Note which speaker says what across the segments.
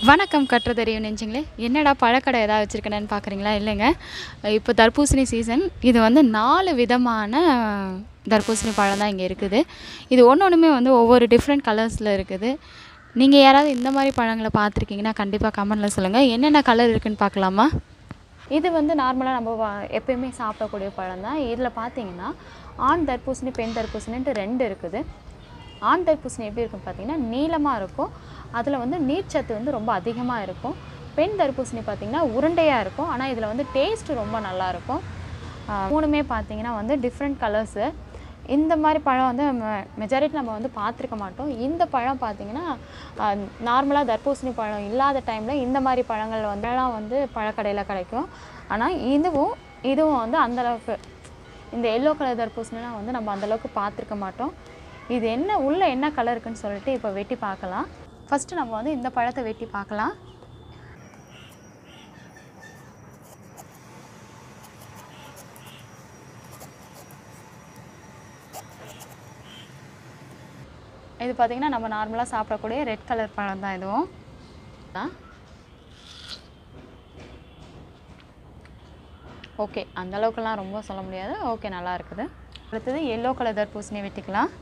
Speaker 1: வணக்கம் கற்று தெரியும் நெஞ்சுங்களே என்னடா பழக்கடை ஏதாவது வச்சுருக்கேன்னு பார்க்குறீங்களா இல்லைங்க இப்போ தர்பூசணி சீசன் இது வந்து நாலு விதமான தர்பூசணி பழம் தான் இங்கே இருக்குது இது ஒன்று ஒன்றுமே வந்து ஒவ்வொரு டிஃப்ரெண்ட் கலர்ஸில் இருக்குது நீங்கள் யாராவது இந்த மாதிரி பழங்களை பார்த்துருக்கீங்கன்னா கண்டிப்பாக கமெண்டில் சொல்லுங்கள் என்னென்ன கலர் இருக்குன்னு பார்க்கலாமா இது வந்து நார்மலாக நம்ம வா- எப்பயுமே சாப்பிடக்கூடிய பழம் தான் இதில் பார்த்தீங்கன்னா ஆண் தர்பூசணி பெண் தர்பூசணின்ட்டு ரெண்டு இருக்குது ஆண் தர்பூசணி எப்படி இருக்குன்னு பார்த்தீங்கன்னா நீளமாக இருக்கும் அதில் வந்து நீர்ச்சத்து வந்து ரொம்ப அதிகமாக இருக்கும் பெண் தர்பூசணி பார்த்தீங்கன்னா உருண்டையாக இருக்கும் ஆனால் இதில் வந்து டேஸ்ட் ரொம்ப நல்லா இருக்கும் ஆஹ் மூணுமே பார்த்தீங்கன்னா வந்து டிஃப்ரெண்ட் கலர்ஸு இந்த மாதிரி பழம் வந்து மெஜாரிட்டி நம்ம வந்து பார்த்துருக்க மாட்டோம் இந்த பழம் பார்த்தீங்கன்னா நார்மலாக தர்பூசணி பழம் இல்லாத டைமில் இந்த மாதிரி பழங்கள் வந்து எல்லாம் வந்து பழக்கடையில் கிடைக்கும் ஆனால் இதுவும் இதுவும் வந்து அந்தளவுக்கு இந்த எல்லோ கலர் தர்பூசணிலாம் வந்து நம்ம அந்தளவுக்கு பார்த்துருக்க மாட்டோம் இது என்ன உள்ள என்ன கலர் இருக்குன்னு சொல்லிட்டு இப்போ வெட்டி பார்க்கலாம் ஃபஸ்ட்டு நம்ம வந்து இந்த பழத்தை வெட்டி பார்க்கலாம் இது பார்த்திங்கன்னா நம்ம நார்மலாக சாப்பிடக்கூடிய ரெட் கலர் பழம் தான் இதுவும் தான் ஓகே அந்த அளவுக்குலாம் ரொம்ப சொல்ல முடியாது ஓகே நல்லா இருக்குது அடுத்தது எல்லோ கலர் தர்பூசணி வெட்டிக்கலாம்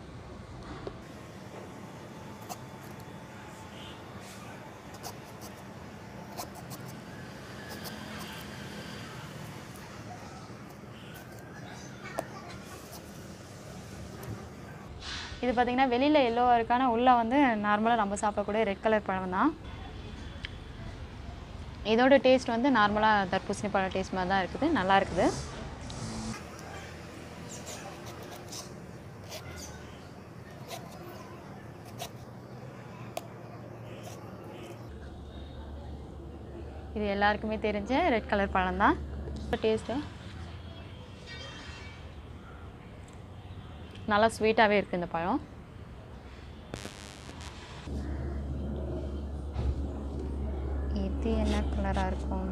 Speaker 1: இது பார்த்திங்கன்னா வெளியில் எல்லோவாக இருக்கான உள்ளே வந்து நார்மலாக நம்ம சாப்பிடக்கூடிய ரெட் கலர் பழம் தான் இதோட டேஸ்ட் வந்து நார்மலாக தர்பூசணி பழம் டேஸ்ட் மாதிரி தான் இருக்குது நல்லா இருக்குது இது எல்லாருக்குமே தெரிஞ்ச ரெட் கலர் பழம் தான் டேஸ்ட்டு நல்லா ஸ்வீட்டாகவே இருக்குது இந்த பழம் இது என்ன கலராக இருக்கும்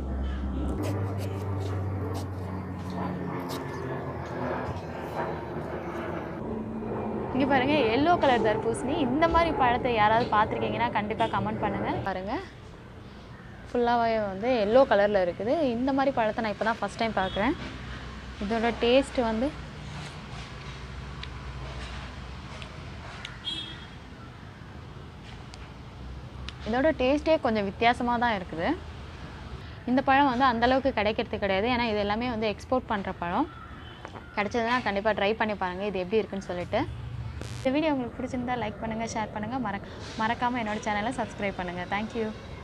Speaker 1: இங்கே பாருங்கள் எல்லோ கலர் தர்பூசணி இந்த மாதிரி பழத்தை யாராவது பார்த்துருக்கீங்கன்னா கண்டிப்பாக கமெண்ட் பண்ணுங்கள் பாருங்கள் ஃபுல்லாகவே வந்து எல்லோ கலரில் இருக்குது இந்த மாதிரி பழத்தை நான் இப்போ தான் ஃபஸ்ட் டைம் பார்க்குறேன் இதோட டேஸ்ட் வந்து இதோட டேஸ்ட்டே கொஞ்சம் வித்தியாசமாக தான் இருக்குது இந்த பழம் வந்து அந்தளவுக்கு கிடைக்கிறது கிடையாது ஏன்னா இது எல்லாமே வந்து எக்ஸ்போர்ட் பண்ணுற பழம் கிடைச்சதுன்னா கண்டிப்பாக ட்ரை பண்ணி பாருங்கள் இது எப்படி இருக்குன்னு சொல்லிட்டு இந்த வீடியோ உங்களுக்கு பிடிச்சிருந்தா லைக் பண்ணுங்கள் ஷேர் பண்ணுங்கள் மறக்க மறக்காமல் என்னோட சேனலை சப்ஸ்கிரைப் பண்ணுங்கள் தேங்க்யூ